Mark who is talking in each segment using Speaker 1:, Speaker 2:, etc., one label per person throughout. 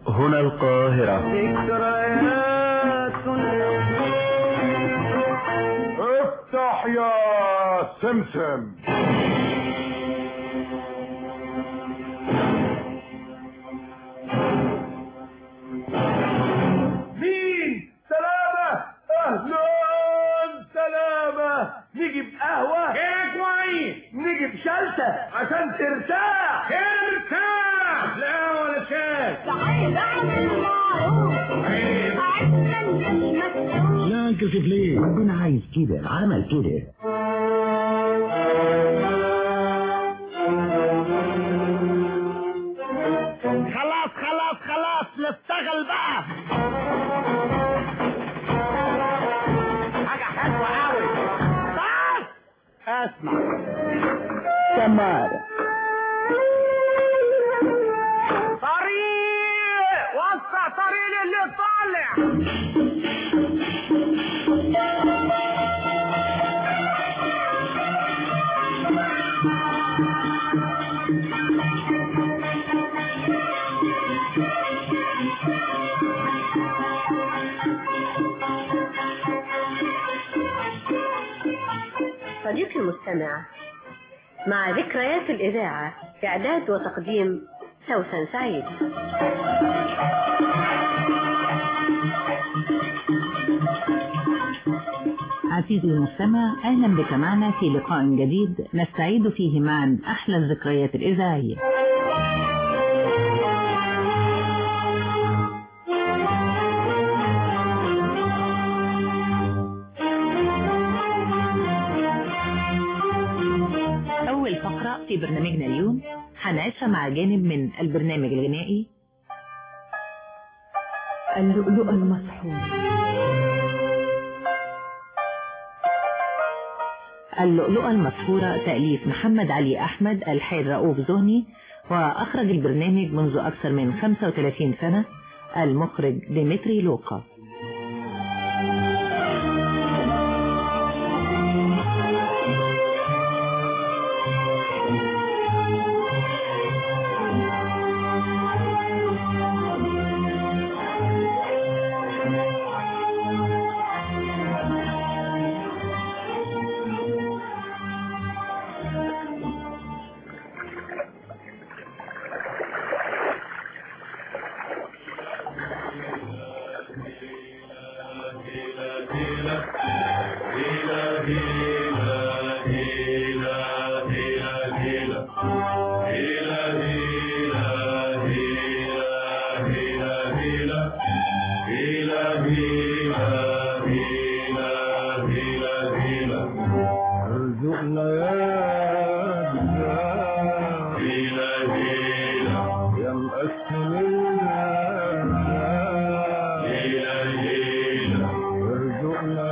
Speaker 1: هنا القاهرة
Speaker 2: ذكريات
Speaker 3: افتح يا سمسم مين سلامة اهلا سلامة نجيب قهوة
Speaker 2: ايه كويس
Speaker 3: نجيب شلتة عشان ترتاح
Speaker 2: كده مرتاح لا ولا شاي
Speaker 4: تعال اعمل معروف عشان المسؤول
Speaker 1: لا انكسف ليه ربنا عايز كده عمل كده
Speaker 2: خلاص خلاص خلاص نشتغل بقى حاجة حلوة قوي بس اسمع
Speaker 1: سمارة
Speaker 2: طريق وسع طريق اللي طالع
Speaker 5: صديقي المستمع مع ذكريات الإذاعة إعداد وتقديم سوسن سعيد
Speaker 6: عزيزي المستمع أهلا بك معنا في لقاء جديد نستعيد فيه معا أحلى الذكريات الإذاعية أول فقرة في برنامجنا اليوم هنعيشها مع جانب من البرنامج الغنائي
Speaker 5: اللؤلؤ المسحور
Speaker 6: اللؤلؤة المسحورة تأليف محمد علي أحمد الحير رؤوف زهني وأخرج البرنامج منذ أكثر من 35 سنة المخرج ديمتري لوقا
Speaker 3: ارزقنا يا بلاد يا مقسم ارزقنا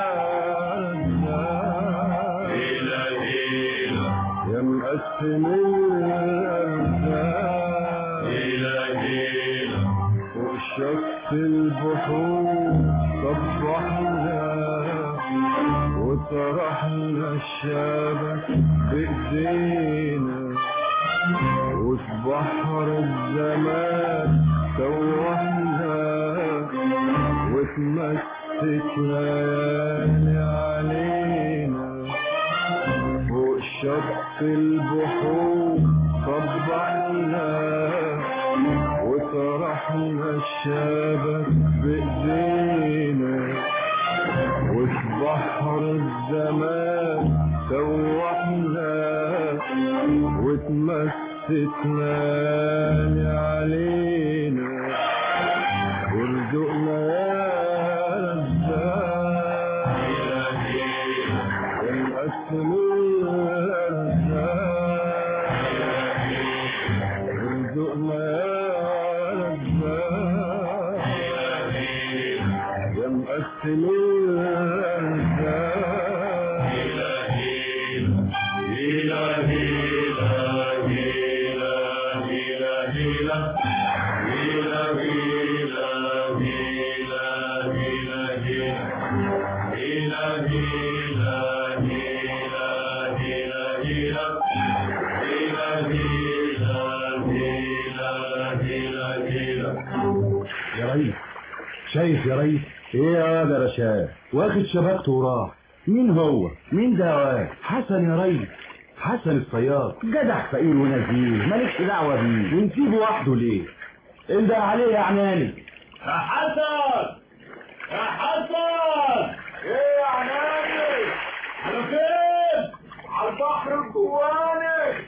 Speaker 3: يا بلاد يا مقسم فوق شط البحور صبحنا وطرحنا الشبك بإيدينا وفي بحر الزمان سوحنا وتمسك ليالي علينا فوق شط البحور صبحنا وطرحنا الشبك بإيدينا وفي بحر الزمان سوحنا وتمسكنا علينا وارزقنا يا رزاق ونقسم الارزاق وارزقنا يا رزاق يا مقسم يا ريس شايف يا ريس
Speaker 1: ايه يا واد يا رشاد
Speaker 3: واخد شبكته وراح
Speaker 1: مين هو مين ده يا واد
Speaker 3: حسن يا ريس حسن الصياد
Speaker 1: جدع فقير ونزيه مالكش دعوه بيه
Speaker 3: ونسيبه وحده ليه
Speaker 1: انده عليه يا عناني
Speaker 3: يا حسن يا حسن ايه يا عناني على فين على البحر الجواني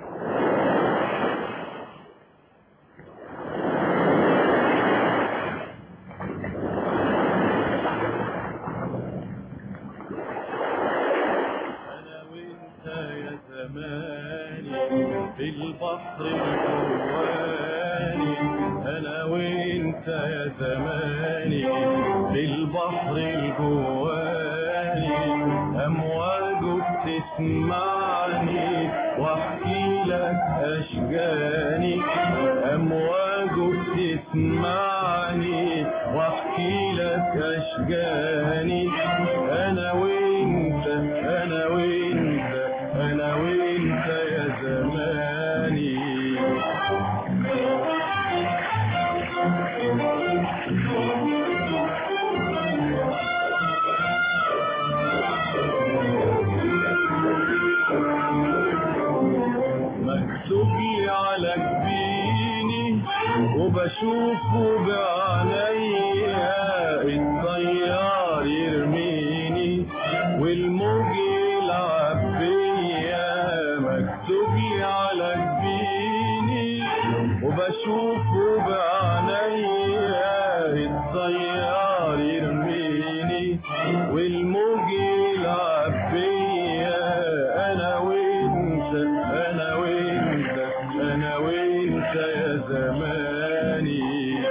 Speaker 7: أنا وأنت يا زماني في البحر الجواني أنا وأنت يا زماني في البحر الجواني أمواجه بتسمعني واحكي لك أشجاني أمواجه بتسمعني واحكي لك أشجاني أنا وأنت أنا وأنت أنا وأنت يا زماني مكتوب لي على جبيني وبشوفه بعينيا الطيار يرميني والموج يلعب بيا مكتوب لي على جبيني وبشوفه بعينيا الطيار يرميني والموج يلعب بيا انا وانت انا وانت انا وانت يا زماني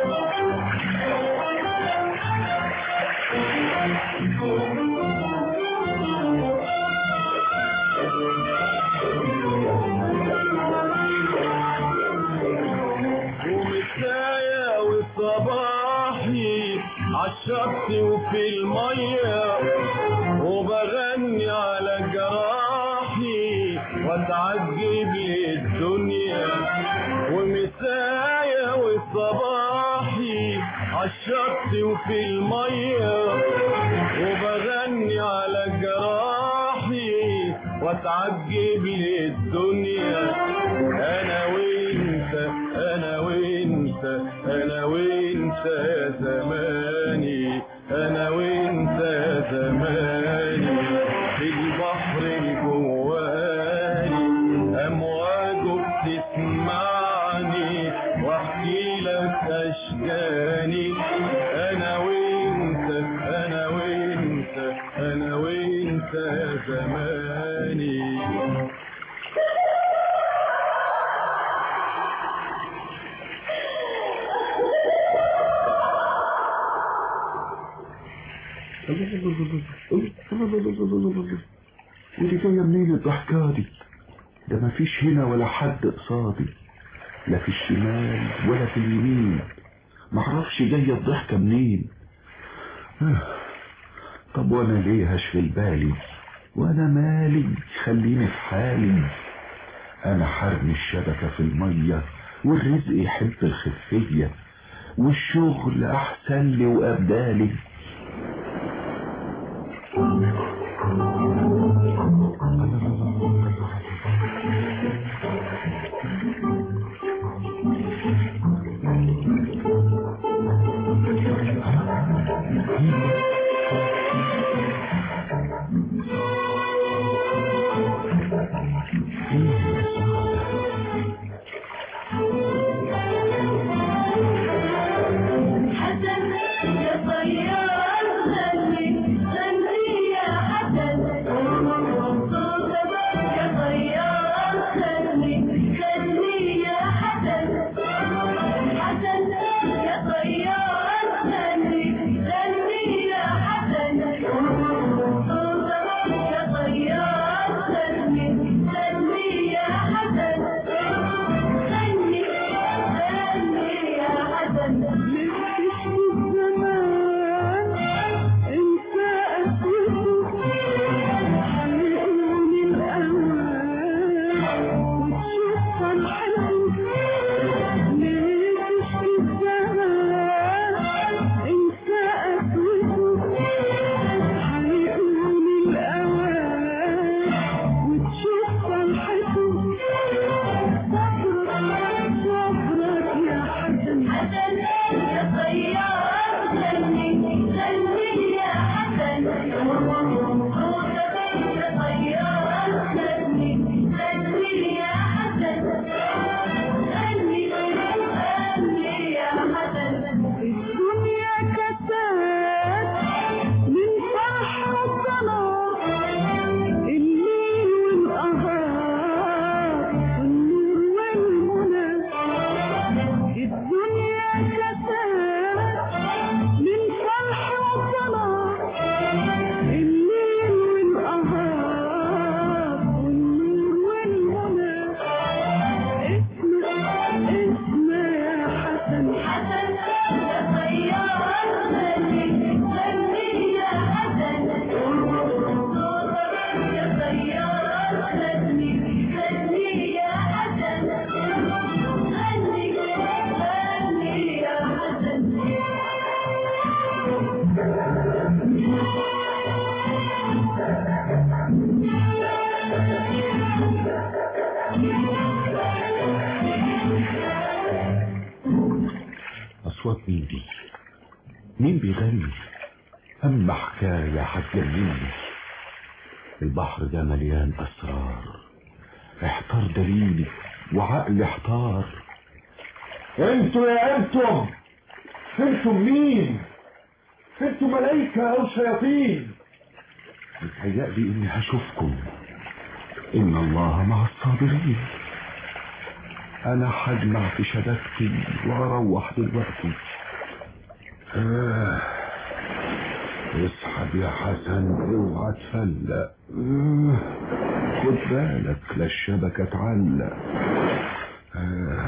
Speaker 7: ومسايا وصباحي عالشط وفي المية وبغني على جراحي واتعجب للدنيا ومسايا وصباحي عالشط وفي المية وبغني على جراحي واتعجب للدنيا انا وانت انا وانت انا وانت يا زماني انا وانت يا زماني في البحر الجواني امواجه بتسمعني واحكي لك اشجاني انا وانت انا وانت انا وانت يا زماني
Speaker 3: ودي جاية منين الضحكة دي ده مفيش هنا ولا حد قصادي لا في الشمال ولا في اليمين معرفش جاية الضحكة منين آه، طب وانا ليه هشغل بالي وانا مالي خليني في حالي انا حرمي الشبكة في المية والرزق يحب الخفية والشغل احسن لي وابدالي
Speaker 4: حسن يا طيار غني غني يا حسن صوتك
Speaker 3: أصوات مين دي مين بيغني أما حكاية هتجنني البحر ده مليان أسرار احتار دليلي وعقلي احتار
Speaker 1: انتوا يا انتم انتم مين انتوا ملايكة او شياطين
Speaker 3: متهيألي إني هشوفكم إن الله مع الصابرين أنا هجمع في شبكتي وأروح دلوقتي آه. اسحب يا حسن اوعى تفلق آه. خد بالك لا الشبكة تعلق آه.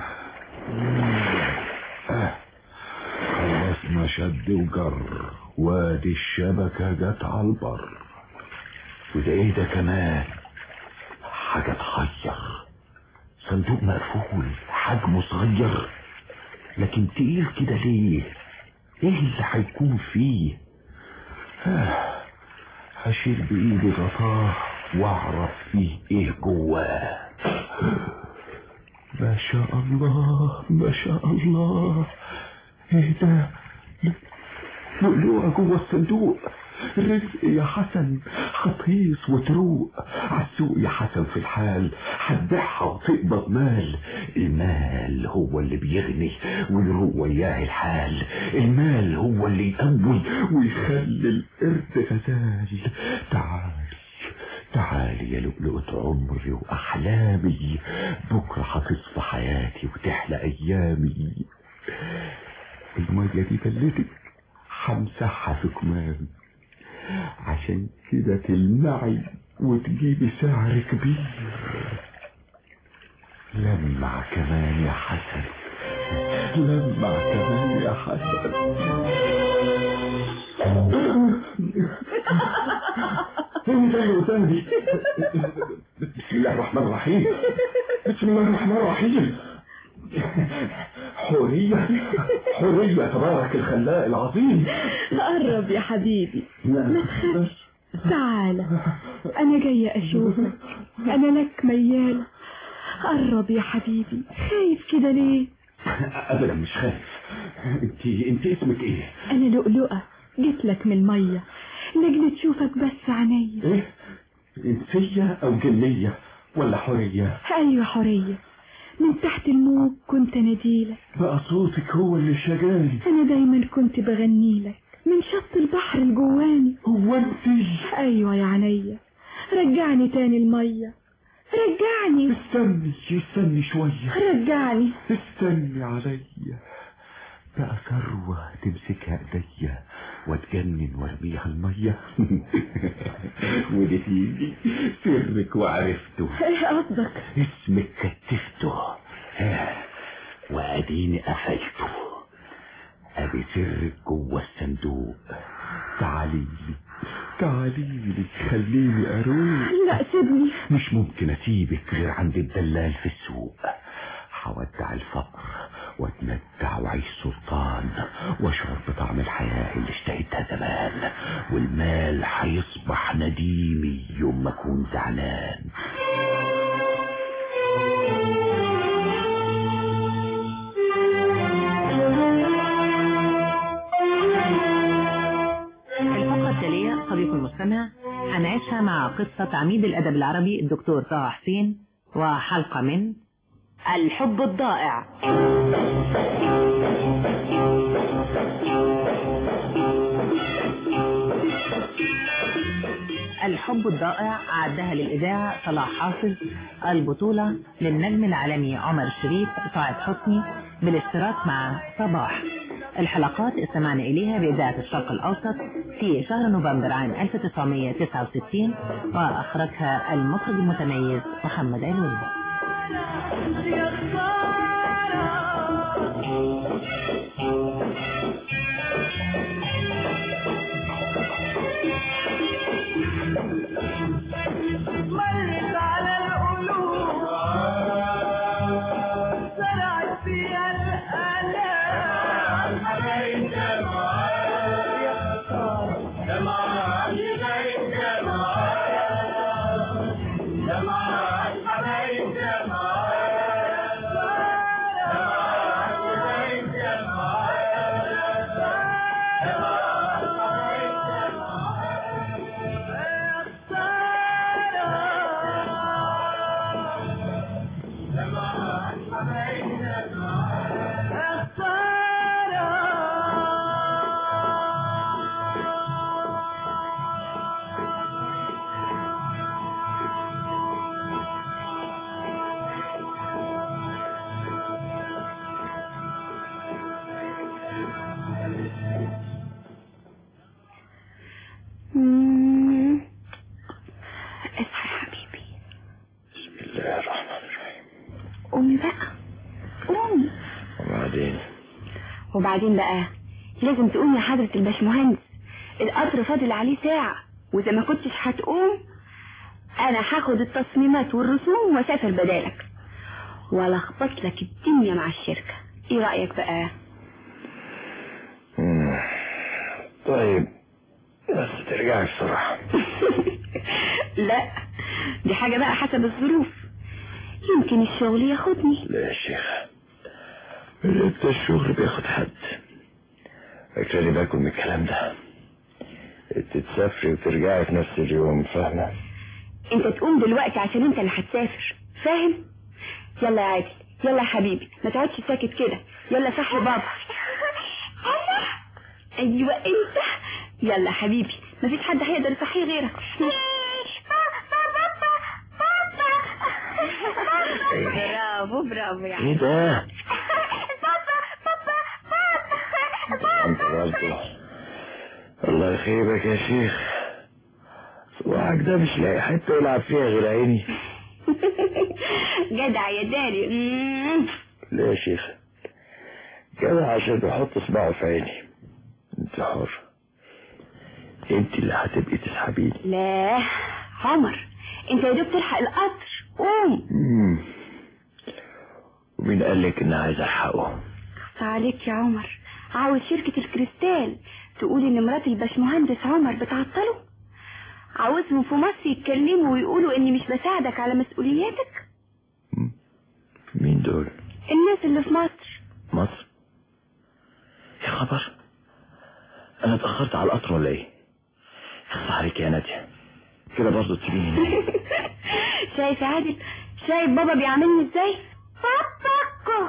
Speaker 3: آه. خلصنا شد وجر وادي الشبكة جت على البر وده ايه ده كمان حاجة تخير صندوق مقفول حجمه صغير لكن تقيل كده ليه ايه اللي هيكون فيه آه، هشيل بايدي غطاه واعرف فيه ايه جواه ما شاء الله ما شاء الله ايه ده لؤلؤة جوه الصندوق رزق يا حسن خطيس وتروق عالسوق يا حسن في الحال هتبيعها وتقبض مال المال هو اللي بيغني ويروق وياه الحال المال هو اللي يقوي ويخلي القرد غزال تعال تعالي يا لؤلؤة عمري وأحلامي بكرة هتصفى حياتي وتحلى أيامي المية دي بلدك همسحها في كمامي عشان كده تلمعي وتجيبي سعر كبير لمع كمان يا حسن لمع كمان يا حسن
Speaker 1: مين ده اللي قدامي بسم الله الرحمن الرحيم بسم الله الرحمن الرحيم حورية حورية تبارك الخلاق العظيم
Speaker 8: قرب يا حبيبي
Speaker 1: ما
Speaker 8: تخافش تعالى أنا جاية أشوفك أنا لك ميالة قرب يا حبيبي خايف كده ليه
Speaker 3: ابدا مش خايف انت انت اسمك ايه
Speaker 8: أنا لؤلؤة جيت لك من المية لجل تشوفك بس عينيا
Speaker 3: ايه انسية او جنية ولا حورية
Speaker 8: أيوة حورية من تحت الموج كنت أناديلك
Speaker 3: بقى صوتك هو اللي شجاني
Speaker 8: أنا دايما كنت بغنيلك من شط البحر الجواني
Speaker 3: هو انت
Speaker 8: أيوة يا عينيا رجعني تاني المية رجعني
Speaker 3: استني استني شوية
Speaker 8: رجعني
Speaker 3: استني عليا بقى ثروة تمسكها ايديا واتجنن وارميها المية ودي تيجي سرك وعرفته
Speaker 8: ايه قصدك
Speaker 3: اسمك كتفته ها، واديني قفلته ادي سرك جوه الصندوق تعالي لي تعالي لي خليني اروح
Speaker 8: لا سيبني
Speaker 3: مش ممكن اسيبك غير عند الدلال في السوق هودع الفقر واتمتع واعيش سلطان واشعر بطعم الحياة اللي اشتهيتها زمان والمال هيصبح نديمي يوم ما اكون زعلان
Speaker 6: الفقرة التالية صديق المستمع هنعيشها مع قصة عميد الأدب العربي الدكتور طه حسين وحلقة من الحب الضائع الحب الضائع أعدها للإذاعة صلاح حافظ البطولة للنجم العالمي عمر الشريف سعاد حسني بالاشتراك مع صباح الحلقات استمعنا إليها بإذاعة الشرق الأوسط في شهر نوفمبر عام 1969 وأخرجها المخرج المتميز محمد علوي
Speaker 2: مرت على القلوب زرعت فيها الآلام
Speaker 8: وبعدين بقى لازم تقوم يا حضرة الباشمهندس القطر فاضل عليه ساعة وإذا ما كنتش هتقوم أنا هاخد التصميمات والرسوم وأسافر بدالك ولخبط لك الدنيا مع الشركة إيه رأيك بقى؟
Speaker 1: مم. طيب بس ترجعي بسرعة
Speaker 8: لا دي حاجة بقى حسب الظروف يمكن الشغل ياخدني
Speaker 1: لا يا شيخ امتى الشغل بياخد حد فاكراني باكل من الكلام ده انت تسافري وترجعي في نفس اليوم فاهمة
Speaker 8: انت تقوم دلوقتي عشان انت اللي هتسافر فاهم يلا يا عادل يلا يا حبيبي ما تقعدش ساكت كده يلا صحي بابا ايوه انت يلا يا حبيبي مفيش حد هيقدر يصحيه غيرك برافو برافو يا
Speaker 1: ايه ده انت برضه الله يخيبك يا شيخ صباعك ده مش لاقي حتة يلعب فيها غير عيني
Speaker 8: جدع يا داري مم.
Speaker 1: لا يا شيخ كده عشان بحط صباعه في عيني انت حر انت اللي هتبقي تسحبيني
Speaker 8: لا عمر انت يا دوب تلحق القطر قوم
Speaker 1: مم. ومين قال لك اني عايز الحقه
Speaker 8: خص عليك يا عمر عاوز شركة الكريستال تقول ان مرات الباشمهندس عمر بتعطله عاوزهم في مصر يتكلموا ويقولوا اني مش بساعدك على مسؤولياتك
Speaker 1: مين دول
Speaker 8: الناس اللي في مصر
Speaker 1: مصر يا خبر انا اتاخرت على القطر ولا ايه يخص عليك يا ناديه كده برضه تسيبيني هنا.
Speaker 8: شايف يا عادل شايف بابا بيعاملني ازاي بابا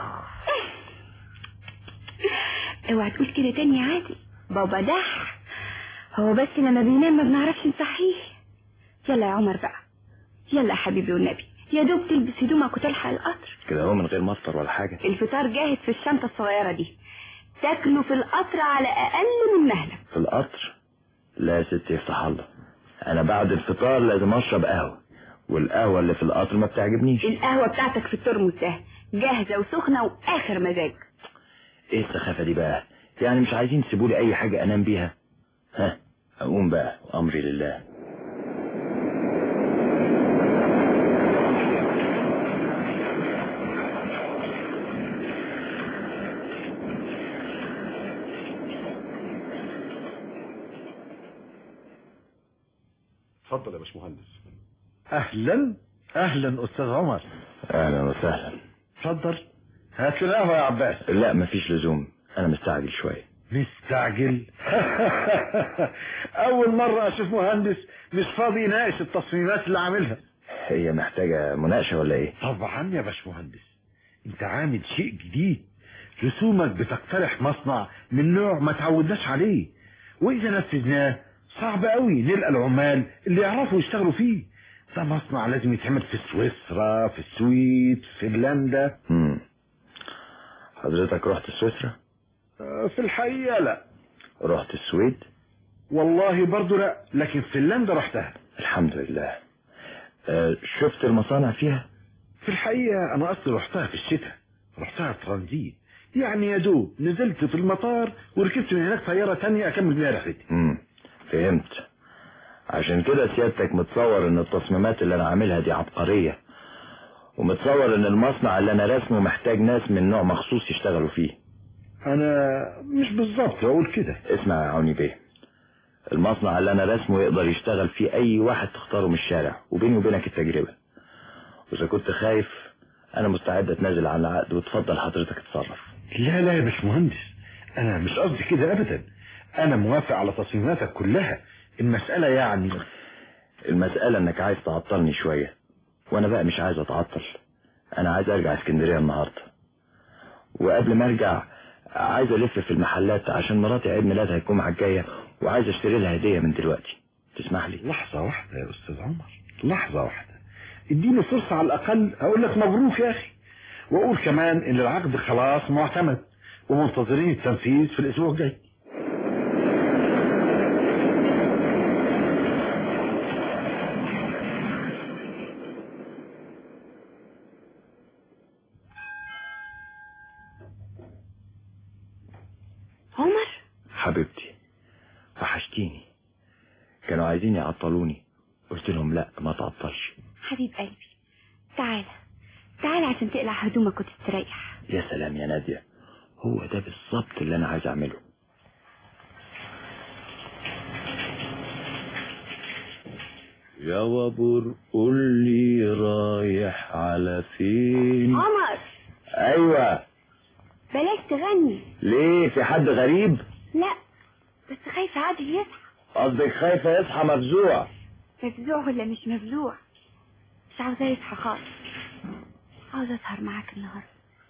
Speaker 8: اوعى تقول كده تاني يا عادل بابا ده هو بس لما بينام ما بنعرفش نصحيه يلا يا عمر بقى يلا يا حبيبي والنبي يا دوب تلبس هدومك وتلحق القطر
Speaker 1: كده هو من غير ما افطر ولا حاجه
Speaker 8: الفطار جاهز في الشنطة الصغيرة دي تاكله في القطر على أقل من مهلك
Speaker 1: في القطر لا يا ستي يفتح الله انا بعد الفطار لازم اشرب قهوه والقهوه اللي في القطر ما بتعجبنيش
Speaker 8: القهوة بتاعتك في الترمس ده جاهزة وسخنة وآخر مزاج
Speaker 1: ايه السخافه دي بقى يعني مش عايزين تسيبولي اي حاجه انام بيها ها اقوم بقى وامري لله
Speaker 3: اتفضل يا باشمهندس
Speaker 9: اهلا اهلا استاذ عمر
Speaker 1: اهلا وسهلا
Speaker 9: اتفضل هات لي القهوه يا عباس
Speaker 1: لا مفيش لزوم انا مستعجل شويه
Speaker 9: مستعجل اول مره اشوف مهندس مش فاضي يناقش التصميمات اللي عاملها
Speaker 1: هي محتاجه مناقشه ولا ايه
Speaker 9: طبعا يا باشمهندس انت عامل شيء جديد رسومك بتقترح مصنع من نوع ما تعودناش عليه واذا نفذناه صعب قوي نلقى العمال اللي يعرفوا يشتغلوا فيه ده مصنع لازم يتعمل في سويسرا في السويد في فنلندا
Speaker 1: مم. حضرتك رحت سويسرا
Speaker 9: آه، في الحقيقة لا
Speaker 1: رحت السويد
Speaker 9: والله برضو لا لكن فنلندا رحتها
Speaker 1: الحمد لله أه شفت المصانع فيها
Speaker 9: في الحقيقة أنا أصلي رحتها في الشتاء رحتها ترانزيت يعني يا دوب نزلت في المطار وركبت من هناك طيارة تانية أكمل بيها رحلتي
Speaker 1: مم. فهمت عشان كده سيادتك متصور ان التصميمات اللي انا عاملها دي عبقرية ومتصور ان المصنع اللي انا راسمه محتاج ناس من نوع مخصوص يشتغلوا فيه
Speaker 9: أنا مش بالظبط أقول كده
Speaker 1: اسمع يا عوني بيه المصنع اللي انا راسمه يقدر يشتغل فيه اي واحد تختاره من الشارع وبيني وبينك التجربة واذا كنت خايف انا مستعد اتنازل عن العقد وتفضل حضرتك تتصرف
Speaker 9: لا لا يا باشمهندس أنا مش قصدي كده أبدا أنا موافق على تصميماتك كلها المسألة يعني
Speaker 1: المسألة انك عايز تعطلني شوية وانا بقى مش عايز اتعطل انا عايز ارجع اسكندرية النهاردة وقبل ما ارجع عايز الف في المحلات عشان مراتي عيد ميلادها الجمعة الجاية وعايز اشتري لها هدية من دلوقتي تسمح لي
Speaker 9: لحظة واحدة يا أستاذ عمر لحظة واحدة اديني فرصة على الأقل أقول لك مبروك يا أخي وأقول كمان إن العقد خلاص معتمد ومنتظرين التنفيذ في الأسبوع الجاي
Speaker 8: عمر
Speaker 1: حبيبتي وحشتيني كانوا عايزين يعطلوني قلت لهم لا ما تعطلش
Speaker 8: حبيب قلبي تعالى تعالى عشان تقلع هدومك وتستريح
Speaker 1: يا سلام يا نادية هو ده بالظبط اللي انا عايز اعمله يا وبر قول لي رايح على فين
Speaker 8: عمر
Speaker 1: ايوه
Speaker 8: بلاش تغني
Speaker 1: ليه في حد غريب
Speaker 8: لا بس خايفة عادل يصحى
Speaker 1: قصدك خايفة يصحى مفزوع
Speaker 8: مفزوع ولا مش مفزوع مش عاوزاه يصحى خالص عاوزة اسهر معاك النهاردة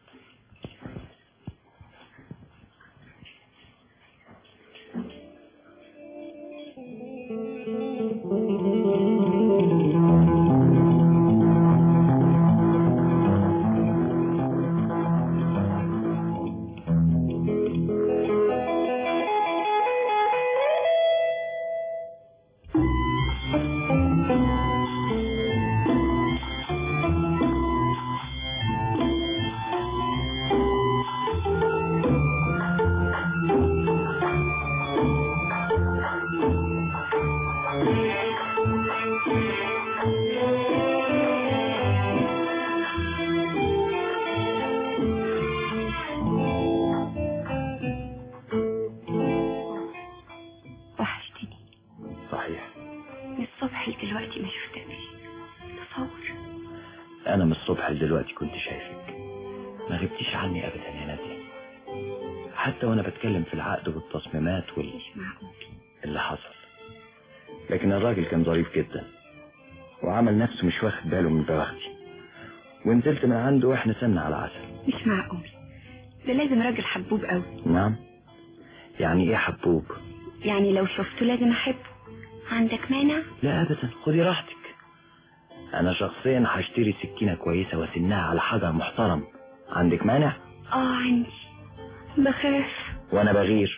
Speaker 8: وحشتني
Speaker 1: صحيح
Speaker 8: من الصبح لدلوقتي ما شفتكش تصور
Speaker 1: انا من الصبح دلوقتي كنت شايفك ما غبتيش عني ابدا يا نادية حتى وانا بتكلم في العقد والتصميمات وال...
Speaker 8: مش معقول
Speaker 1: اللي حصل لكن الراجل كان ظريف جدا وعمل نفسه مش واخد باله من بواختي ونزلت من عنده واحنا سمنا على عسل
Speaker 8: مش معقول ده لازم راجل حبوب قوي
Speaker 1: نعم يعني ايه حبوب
Speaker 8: يعني لو شفته لازم احبه عندك مانع
Speaker 1: لا ابدا خدي راحتك انا شخصيا هشتري سكينة كويسة واسنها على حجر محترم عندك مانع
Speaker 8: اه عندي بخاف
Speaker 1: وانا بغير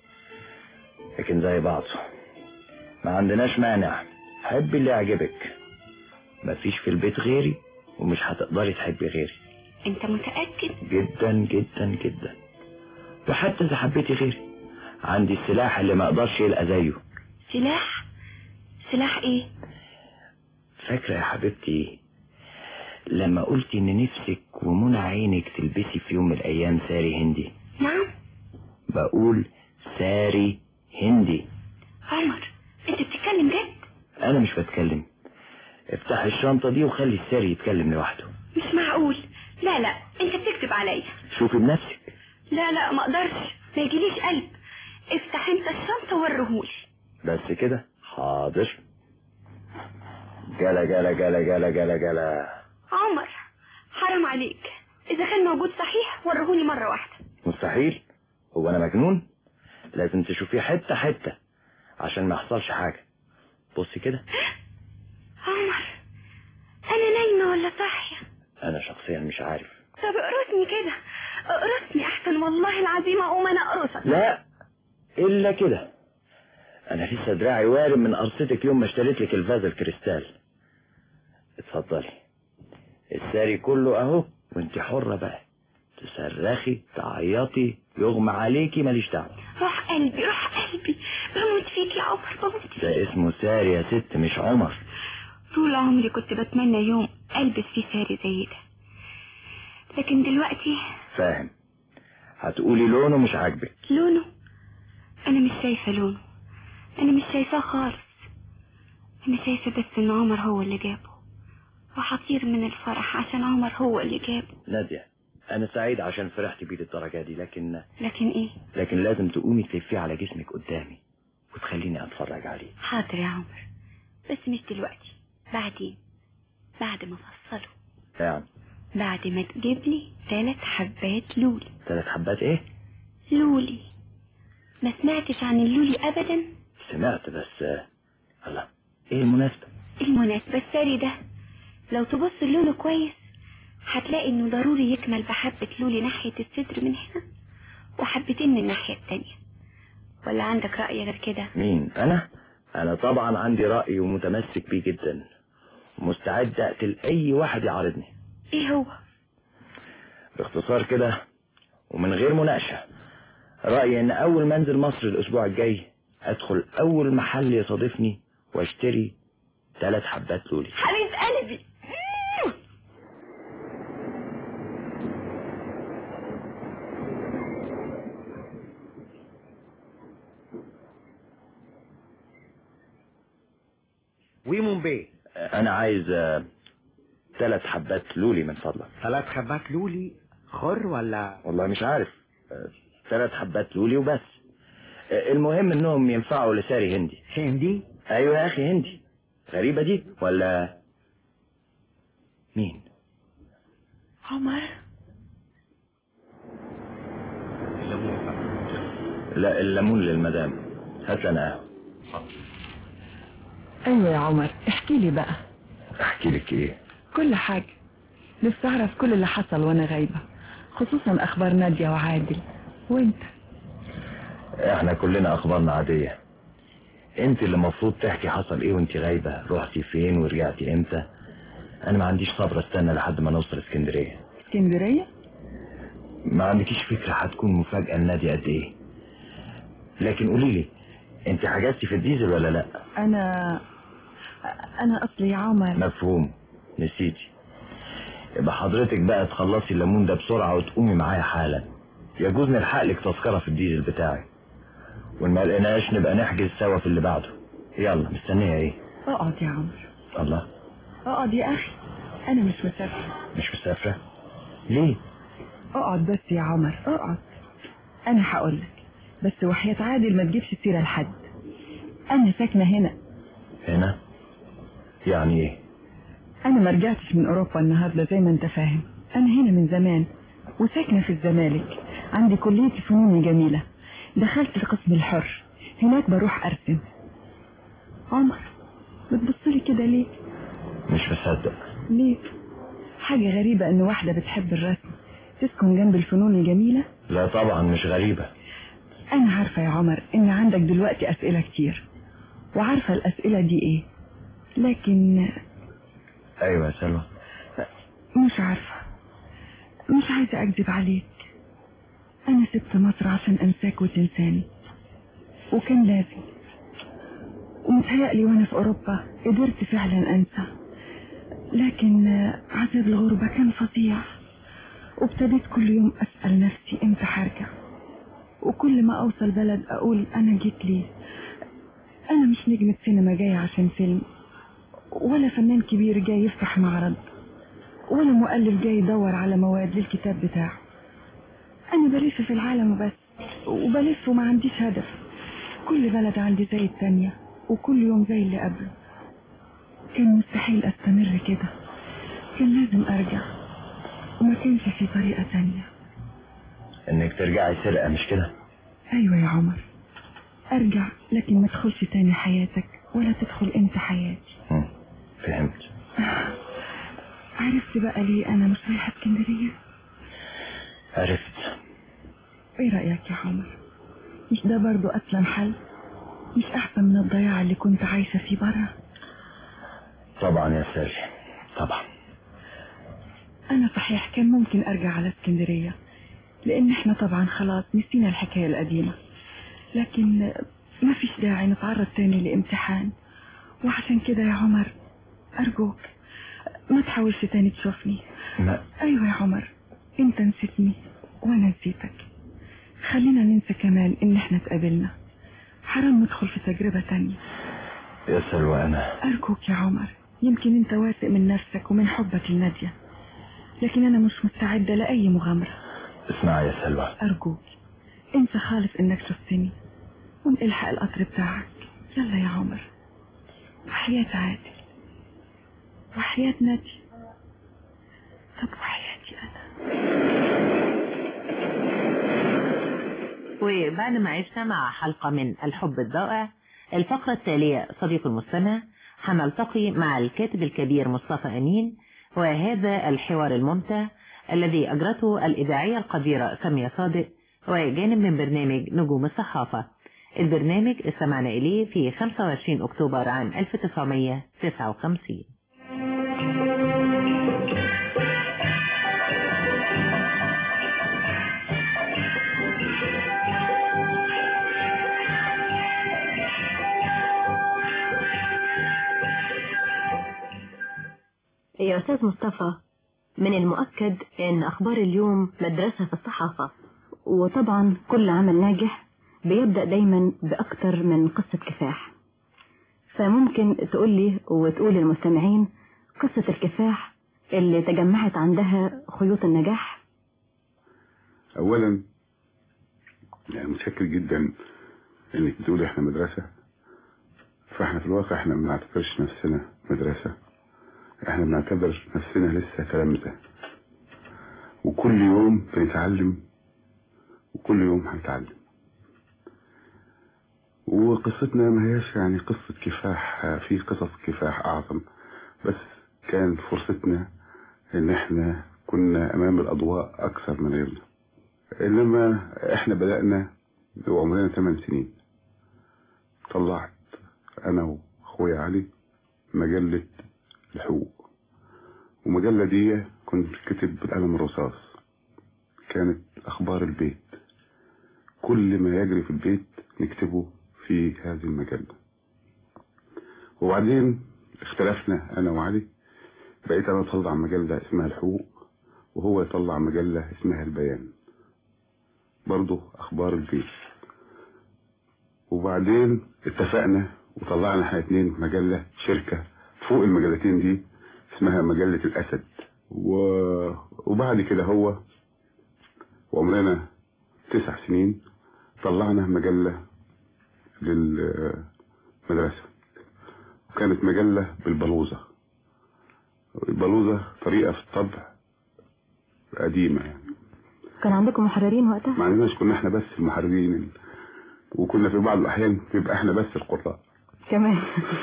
Speaker 1: لكن زي بعض ما عندناش مانع حبي اللي يعجبك مفيش في البيت غيري ومش هتقدري تحبي غيري
Speaker 8: انت متأكد
Speaker 1: جدا جدا جدا وحتى اذا حبيتي غيري عندي السلاح اللي ما اقدرش يلقى زيه
Speaker 8: سلاح سلاح ايه
Speaker 1: فاكرة يا حبيبتي لما قلت ان نفسك ومنى عينك تلبسي في يوم من الايام ساري هندي
Speaker 8: نعم
Speaker 1: بقول ساري هندي
Speaker 8: عمر انت بتتكلم جد
Speaker 1: انا مش بتكلم افتح الشنطة دي وخلي الساري يتكلم لوحده
Speaker 8: مش معقول لا لا انت بتكذب عليا
Speaker 1: شوفي بنفسك
Speaker 8: لا لا ما اقدرش ما يجيليش قلب افتح انت الشنطة وريهولي
Speaker 1: بس كده حاضر جلا جلا جلا جلا جلا جلا
Speaker 8: عمر حرام عليك اذا كان موجود صحيح وريهولي مرة واحدة
Speaker 1: مستحيل هو انا مجنون لازم تشوفيه حتة حتة عشان ما يحصلش حاجة بصي كده
Speaker 8: عمر انا نايمة ولا صاحية
Speaker 1: انا شخصيا مش عارف
Speaker 8: طب اقرصني كده اقرصني احسن والله العظيم اقوم انا اقرصك
Speaker 1: لا الا كده انا لسه دراعي وارم من قرصتك يوم ما اشتريت لك الفاز الكريستال اتفضلي الساري كله اهو وانت حرة بقى تصرخي تعيطي يغمى عليكي ماليش دعوة
Speaker 8: روح قلبي روح قلبي بموت فيك يا عمر بموت فيك
Speaker 1: ده اسمه ساري يا ست مش عمر
Speaker 8: طول عمري كنت بتمنى يوم البس فيه ساري زي ده لكن دلوقتي
Speaker 1: فاهم هتقولي لونه مش عاجبك
Speaker 8: لونه انا مش شايفه لونه انا مش شايفاه خالص انا شايفه بس ان عمر هو اللي جابه وحطير من الفرح عشان عمر هو اللي جابه
Speaker 1: نادية انا سعيد عشان فرحت بيه للدرجة دي لكن
Speaker 8: لكن ايه
Speaker 1: لكن لازم تقومي تلفيه على جسمك قدامي وتخليني اتفرج عليه
Speaker 8: حاضر يا عمر بس مش دلوقتي بعدين بعد ما افصله
Speaker 1: يعني
Speaker 8: بعد ما تجيب لي ثلاث حبات لولي
Speaker 1: ثلاث حبات ايه
Speaker 8: لولي ما سمعتش عن اللولي ابدا
Speaker 1: سمعت بس آه، الله ايه المناسبة
Speaker 8: المناسبة الساري ده لو تبص لونه كويس هتلاقي انه ضروري يكمل بحبة لولي ناحية الصدر من هنا وحبتين من الناحية التانية ولا عندك رأي غير كده
Speaker 1: مين انا انا طبعا عندي رأي ومتمسك بيه جدا مستعد اقتل اي واحد يعارضني
Speaker 8: ايه هو
Speaker 1: باختصار كده ومن غير مناقشة رأيي ان اول ما انزل مصر الاسبوع الجاي ادخل اول محل يصادفني واشتري ثلاث حبات لولي
Speaker 8: حبيب قلبي
Speaker 10: ويمون بيه
Speaker 1: انا عايز آه، ثلاث حبات لولي من فضلك
Speaker 10: ثلاث حبات لولي خر ولا
Speaker 1: والله مش عارف آه، ثلاث حبات لولي وبس آه، المهم انهم ينفعوا لساري هندي
Speaker 10: هندي
Speaker 1: ايوه يا اخي هندي غريبة دي ولا مين
Speaker 8: عمر
Speaker 1: لا الليمون للمدام هات لنا قهوة
Speaker 11: ايوه يا عمر احكي لي بقى
Speaker 1: احكي لك ايه
Speaker 11: كل حاجة نفسي اعرف كل اللي حصل وانا غايبة خصوصا اخبار نادية وعادل وانت
Speaker 1: احنا كلنا اخبارنا عادية انت اللي المفروض تحكي حصل ايه وانت غايبة رحتي فين ورجعتي امتى انا ما عنديش صبر استنى لحد ما نوصل اسكندرية
Speaker 11: اسكندرية
Speaker 1: ما عندكيش فكرة هتكون مفاجأة لنادي قد ايه لكن قولي لي انت حجزتي في الديزل ولا لا
Speaker 11: انا انا اصلي يا عمر
Speaker 1: مفهوم نسيتي يبقى حضرتك بقى تخلصي الليمون ده بسرعة وتقومي معايا حالا يجوز نلحق لك تذكرة في الديزل بتاعي وإن ما لقيناش نبقى نحجز سوا في اللي بعده يلا مستنية ايه
Speaker 11: اقعد يا عمر
Speaker 1: الله
Speaker 11: اقعد يا اخي انا مش مسافرة
Speaker 1: مش مسافرة ليه
Speaker 11: اقعد بس يا عمر اقعد انا هقول لك بس وحياة عادل ما تجيبش سيرة لحد انا ساكنة هنا
Speaker 1: هنا يعني ايه
Speaker 11: انا ما رجعتش من اوروبا النهارده زي ما انت فاهم انا هنا من زمان وساكنه في الزمالك عندي كليه فنون جميله دخلت القسم الحر هناك بروح ارسم عمر بتبصلي كده ليه
Speaker 1: مش مصدق
Speaker 11: ليه حاجه غريبه ان واحده بتحب الرسم تسكن جنب الفنون الجميله
Speaker 1: لا طبعا مش غريبة
Speaker 11: انا عارفه يا عمر ان عندك دلوقتي اسئله كتير وعارفه الاسئله دي ايه لكن
Speaker 1: ايوه يا سلوى
Speaker 11: مش عارفة مش عايزة أكذب عليك أنا سبت مصر عشان أنساك وتنساني وكان لازم ومتهيألي وأنا في أوروبا قدرت فعلا أنسى لكن عذاب الغربة كان فظيع وابتديت كل يوم أسأل نفسي إمتى هرجع وكل ما أوصل بلد أقول أنا جيت ليه أنا مش نجمة سينما جاية عشان فيلم ولا فنان كبير جاي يفتح معرض ولا مؤلف جاي يدور على مواد للكتاب بتاعه أنا بلف في العالم وبس وبلف وما عنديش هدف كل بلد عندي زي التانية وكل يوم زي اللي قبله كان مستحيل أستمر كده كان لازم أرجع وما كانش في طريقة تانية
Speaker 1: انك ترجعي سرقة مش كده
Speaker 11: أيوة يا عمر أرجع لكن ما تدخلش تاني حياتك ولا تدخل أنت حياتي
Speaker 1: مم. فهمت
Speaker 11: عرفت بقى ليه أنا مش رايحة اسكندرية
Speaker 1: عرفت
Speaker 11: ايه رأيك يا عمر مش ده برضو أسلم حل مش أحسن من الضياع اللي كنت عايشة فيه برا
Speaker 1: طبعا يا سالي طبعا
Speaker 11: أنا صحيح كان ممكن أرجع على اسكندرية لأن احنا طبعا خلاص نسينا الحكاية القديمة لكن ما فيش داعي نتعرض تاني لامتحان وعشان كده يا عمر أرجوك ما تحاولش تاني تشوفني
Speaker 1: ما
Speaker 11: أيوة يا عمر أنت نسيتني وأنا نسيتك خلينا ننسى كمان إن احنا اتقابلنا حرام ندخل في تجربة تانية
Speaker 1: يا سلوى انا
Speaker 11: أرجوك يا عمر يمكن أنت واثق من نفسك ومن حبك لنادية لكن أنا مش مستعدة لأي مغامرة
Speaker 1: اسمعي يا سلوى
Speaker 11: أرجوك انسى خالص إنك شفتني قوم الحق القطر بتاعك يلا يا عمر وحياة عادل وحياة نادية طب وحياتي أنا
Speaker 6: وبعد ما عشنا مع حلقة من الحب الضائع الفقرة التالية صديق المستمع هنلتقي مع الكاتب الكبير مصطفى أمين وهذا الحوار الممتع الذي أجرته الإذاعية القديرة سامية صادق وجانب من برنامج نجوم الصحافة البرنامج استمعنا إليه في 25 أكتوبر عام 1959
Speaker 5: يا أستاذ مصطفى من المؤكد أن أخبار اليوم مدرسة في الصحافة
Speaker 11: وطبعا كل عمل ناجح بيبدأ دايما بأكتر من قصة كفاح فممكن تقول لي وتقول للمستمعين قصة الكفاح اللي تجمعت عندها خيوط النجاح
Speaker 3: اولا يعني متشكر جدا انك بتقولي احنا مدرسة فاحنا في الواقع احنا ما بنعتبرش نفسنا مدرسة احنا بنعتبر نفسنا لسه تلامذة وكل يوم بنتعلم وكل يوم هنتعلم وقصتنا ما هيش يعني قصة كفاح في قصص كفاح أعظم بس كان فرصتنا إن إحنا كنا أمام الأضواء أكثر من غيرنا إنما إحنا بدأنا وعمرنا 8 سنين طلعت أنا وأخويا علي مجلة الحقوق ومجلة دي كنت كتب بالقلم الرصاص كانت أخبار البيت كل ما يجري في البيت نكتبه في هذه المجلة وبعدين اختلفنا أنا وعلي بقيت أنا أطلع مجلة اسمها الحقوق وهو يطلع مجلة اسمها البيان برضه أخبار البيت وبعدين اتفقنا وطلعنا احنا اتنين مجلة شركة فوق المجلتين دي اسمها مجلة الأسد و... وبعد كده هو وعمرنا تسع سنين طلعنا مجلة للمدرسة وكانت مجلة بالبلوزة البلوزة طريقة في الطبع قديمة يعني
Speaker 11: كان عندكم محررين وقتها
Speaker 3: ما عندناش كنا احنا بس المحررين وكنا في بعض الأحيان بيبقى احنا بس القراء
Speaker 11: كمان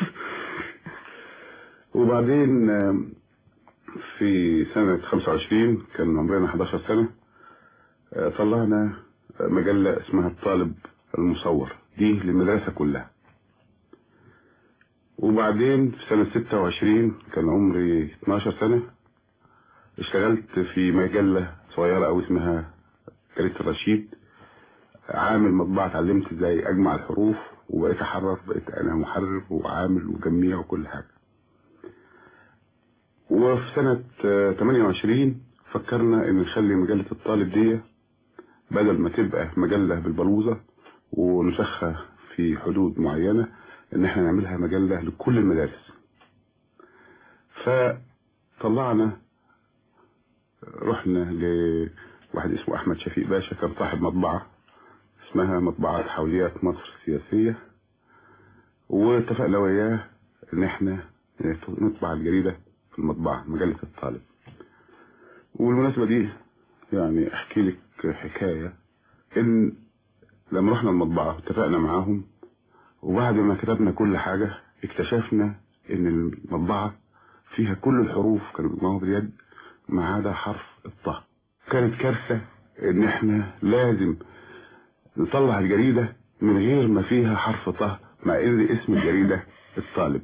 Speaker 3: وبعدين آم، في سنة 25 كان عمرنا 11 سنة آه، طلعنا مجلة اسمها الطالب المصور دي للمدرسة كلها وبعدين في سنة 26 كان عمري 12 سنة اشتغلت في مجلة صغيرة أو اسمها جريدة الرشيد عامل مطبعة اتعلمت ازاي اجمع الحروف وبقيت احرر بقيت انا محرر وعامل وجميع وكل حاجة وفي سنة آه، 28 فكرنا ان نخلي مجلة الطالب دي بدل ما تبقى مجلة بالبلوزة ونسخها في حدود معينة ان احنا نعملها مجلة لكل المدارس فطلعنا رحنا لواحد اسمه احمد شفيق باشا كان صاحب مطبعة اسمها مطبعة حوليات مصر السياسية واتفقنا وياه ان احنا نطبع الجريدة في المطبعة مجلة الطالب والمناسبة دي يعني احكي لك حكاية ان لما رحنا المطبعة اتفقنا معاهم وبعد ما كتبنا كل حاجة اكتشفنا ان المطبعة فيها كل الحروف كانوا بيجمعوها باليد ما عدا حرف الطه كانت كارثة ان احنا لازم نطلع الجريدة من غير ما فيها حرف طه مع ان اسم الجريدة الطالب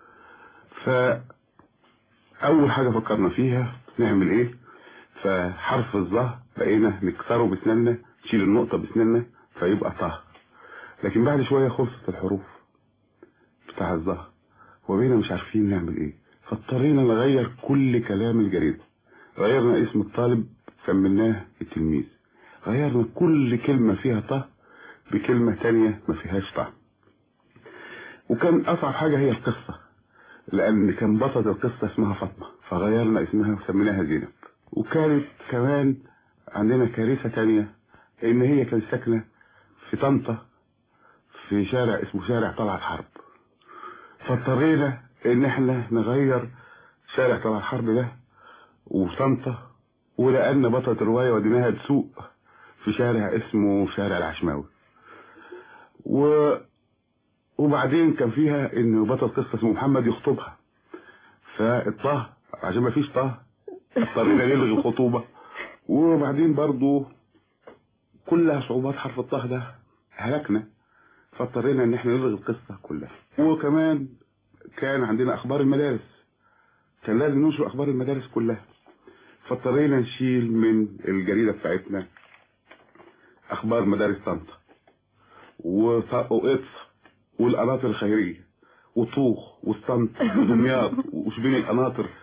Speaker 3: فأول حاجة فكرنا فيها نعمل ايه فحرف الظه بقينا نكسره بسناننا نشيل النقطة بسناننا فيبقى طه لكن بعد شوية خلصت الحروف بتاع الظه وبقينا مش عارفين نعمل ايه فاضطرينا نغير كل كلام الجريدة غيرنا اسم الطالب سميناه التلميذ غيرنا كل كلمة فيها طه بكلمة تانية ما فيهاش طه وكان أصعب حاجة هي القصة لأن كان بطلة القصة اسمها فاطمة فغيرنا اسمها وسميناها زينب وكانت كمان عندنا كارثة تانية إن هي كانت ساكنة في طنطا في شارع اسمه شارع طلعت حرب فاضطرينا إن احنا نغير شارع طلعت حرب ده وطنطا ولأن بطلة الرواية وديناها تسوق في شارع اسمه شارع العشماوي و... وبعدين كان فيها ان بطل قصة اسمه محمد يخطبها فالطه عشان ما فيش طه اضطرينا نلغي الخطوبة وبعدين برضو كلها صعوبات حرف الطه ده هلكنا فاضطرينا ان احنا نلغي القصة كلها وكمان كان عندنا اخبار المدارس كان لازم ننشر اخبار المدارس كلها فاضطرينا نشيل من الجريدة بتاعتنا اخبار مدارس طنطا وط- وقطف والقناطر الخيرية وطوخ والصمت ودمياط وشبين القناطر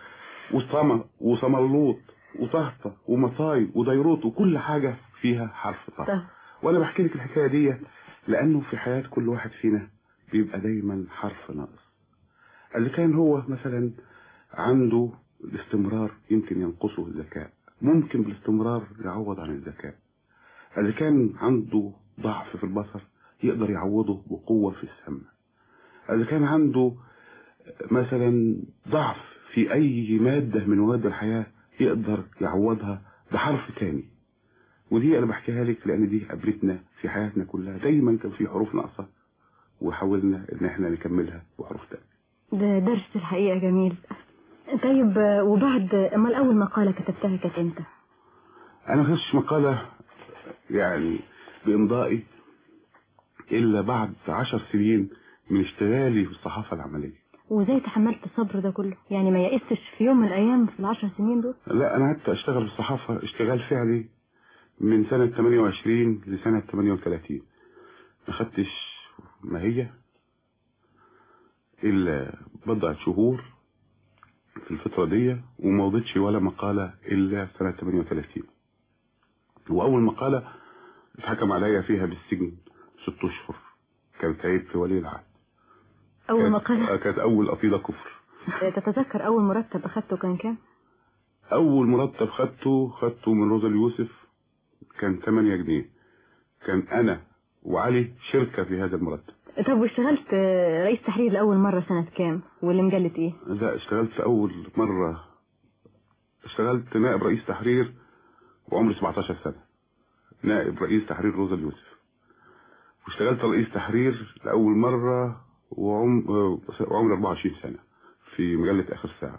Speaker 3: وصمى وصملوط وطهطة ومصاي وديروت وكل حاجة فيها حرف طه
Speaker 5: طه.
Speaker 3: وانا بحكي لك الحكاية دي لانه في حياة كل واحد فينا بيبقى دايما حرف ناقص اللي كان هو مثلا عنده الاستمرار يمكن ينقصه الذكاء ممكن بالاستمرار يعوض عن الذكاء اللي كان عنده ضعف في البصر يقدر يعوضه بقوة في السمع اللي كان عنده مثلا ضعف في أي مادة من مواد الحياة يقدر يعوضها بحرف تاني ودي أنا بحكيها لك لأن دي قابلتنا في حياتنا كلها دايما كان في حروف ناقصة وحاولنا إن احنا نكملها بحروف تانية
Speaker 5: ده درس الحقيقة جميل طيب آه، وبعد امال اول مقالة كتبتها كانت امتى
Speaker 3: أنا ما كتبتش مقالة يعني بإمضائي إلا بعد عشر سنين من اشتغالي في الصحافة العملية
Speaker 5: وازاي تحملت الصبر ده كله يعني ما يئستش في يوم من الايام في العشر سنين دول
Speaker 3: لا أنا قعدت أشتغل في الصحافة اشتغال فعلي من سنة 28 لسنة 38 ما خدتش ماهية إلا بضعة شهور في الفترة دي وما وضعتش ولا مقالة إلا سنة 38 وأول مقالة اتحكم عليا فيها بالسجن ست أشهر كانت عيب في ولي العهد
Speaker 5: اول
Speaker 3: كانت-
Speaker 5: مقالة
Speaker 3: كانت أول قصيدة كفر
Speaker 5: تتذكر اول مرتب اخدته كان كام
Speaker 3: أول مرتب خدته خدته من روزا اليوسف كان 8 جنيه كان أنا وعلي شركة في هذا المرتب
Speaker 5: طب واشتغلت آه، رئيس تحرير لاول مرة سنة كام واللي مجلة ايه
Speaker 3: لا اشتغلت في أول مرة اشتغلت نائب رئيس تحرير وعمري 17 سنة نائب رئيس تحرير روزا اليوسف واشتغلت رئيس تحرير لأول مرة وعم... وعمري 24 سنة في مجلة آخر ساعة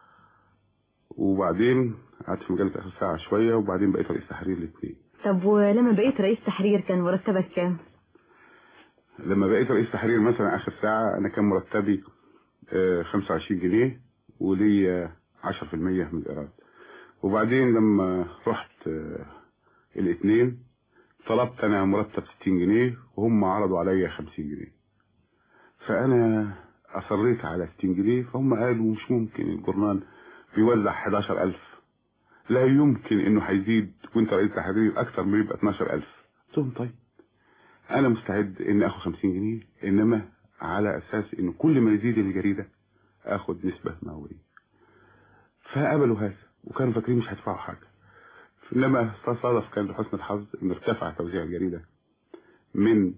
Speaker 3: وبعدين قعدت في مجلة آخر ساعة شوية وبعدين بقيت رئيس تحرير الاثنين
Speaker 5: طب ولما بقيت رئيس تحرير كان مرتبك كام
Speaker 3: لما بقيت رئيس تحرير مثلا آخر ساعة أنا كان مرتبي آه، 25 جنيه وليا 10% من الإيراد وبعدين لما رحت آه، الاثنين طلبت أنا مرتب 60 جنيه وهم عرضوا عليا 50 جنيه فأنا أصريت على 60 جنيه فهم قالوا مش ممكن الجورنال بيوزع 11000 لا يمكن إنه هيزيد وأنت رئيس تحرير أكتر من يبقى 12000 قلت لهم طيب انا مستعد ان اخد 50 جنيه انما على اساس ان كل ما يزيد الجريدة اخد نسبة مئوية فقبلوا هذا وكانوا فاكرين مش هيدفعوا حاجة انما تصادف كان لحسن الحظ ان ارتفع توزيع الجريدة من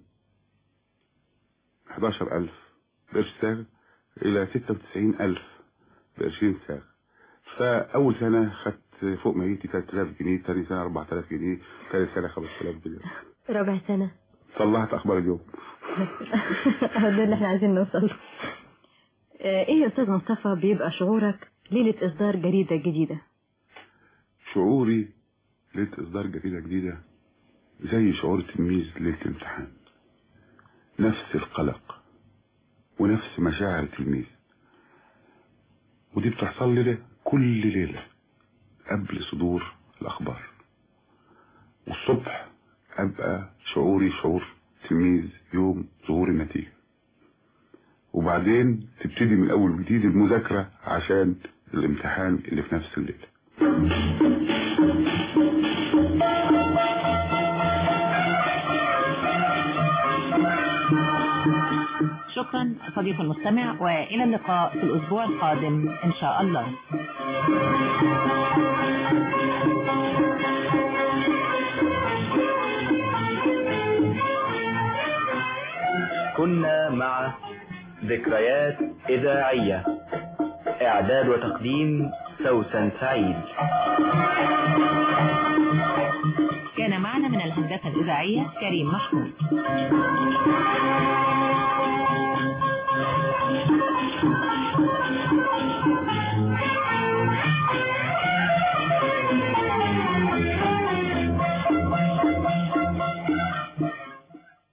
Speaker 3: 11000 بقرش ساغ الى 96000 بقرشين ساغ فاول سنة خدت فوق ميتي 3000 جنيه تاني سنة 4000 جنيه تاني سنة 5000 جنيه
Speaker 5: ربع سنة
Speaker 3: طلعت اخبار اليوم
Speaker 5: هو ده اللي احنا عايزين نوصل له. آه، ايه يا استاذ مصطفى بيبقى شعورك ليلة اصدار جريدة جديدة
Speaker 3: شعوري ليلة إصدار جريدة جديدة زي شعور التلميذ ليلة الامتحان نفس القلق ونفس مشاعر التلميذ ودي بتحصل لي كل ليلة قبل صدور الأخبار والصبح أبقى شعوري شعور تلميذ يوم ظهور النتيجة وبعدين تبتدي من أول وجديد المذاكرة عشان الامتحان اللي في نفس الليلة
Speaker 6: شكرا صديق المستمع وإلى اللقاء في الأسبوع القادم إن شاء الله
Speaker 1: كنا مع ذكريات إذاعية إعداد وتقديم سوسن سعيد
Speaker 6: كان معنا من الهندسة الإذاعية كريم محمود
Speaker 4: Thank you.